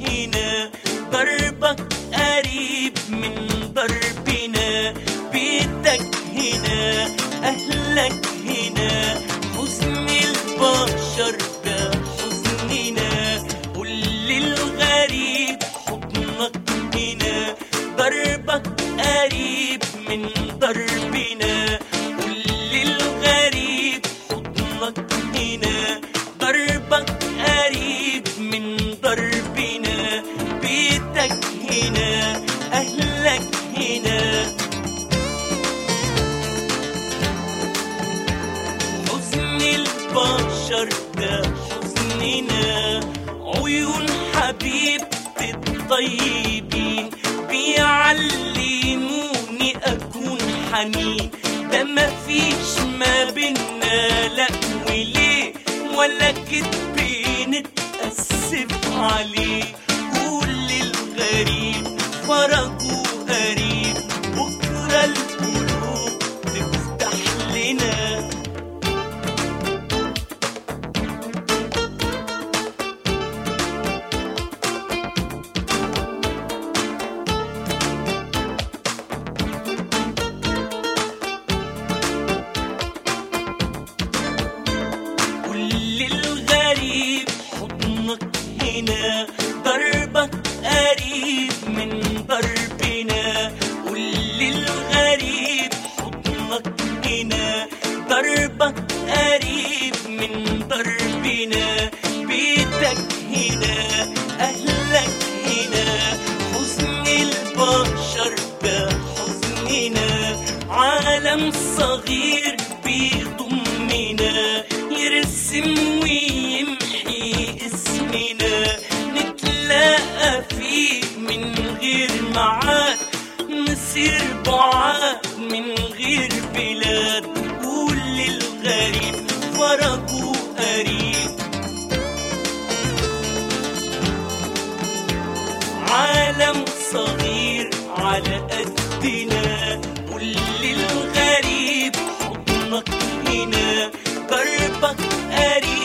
هنا ضربك قريب من ضربنا بيتك هنا أهلك هنا حزن البشر ده حزننا قول للغريب حضنك هنا ضربك قريب من ضربنا قول للغريب حضنك هنا ضربك قريب من ضربنا بيتك هنا أهلك هنا حزن البشر ده حزننا عيون حبيبة الطيبين بيعلموني أكون حنين ده مفيش ما بينا لا وليه ولا كدب نتأسف عليه قول للغريب فرجه قريب بكرة القلوب تفتح لنا كل الغريب حضنك هنا ضربك قريب من ضربنا كل الغريب حضنك هنا ضربك قريب من ضربنا بيتك هنا أهلك هنا حزن البشر ده حزننا عالم صغير بيضمنا يرسم ويمحي اسمنا نتلاقى فيه من غير معاد نصير بعاد من غير بلاد قول للغريب فرجه قريب عالم صغير على قدنا قول للغريب حضنك هنا ضربك قريب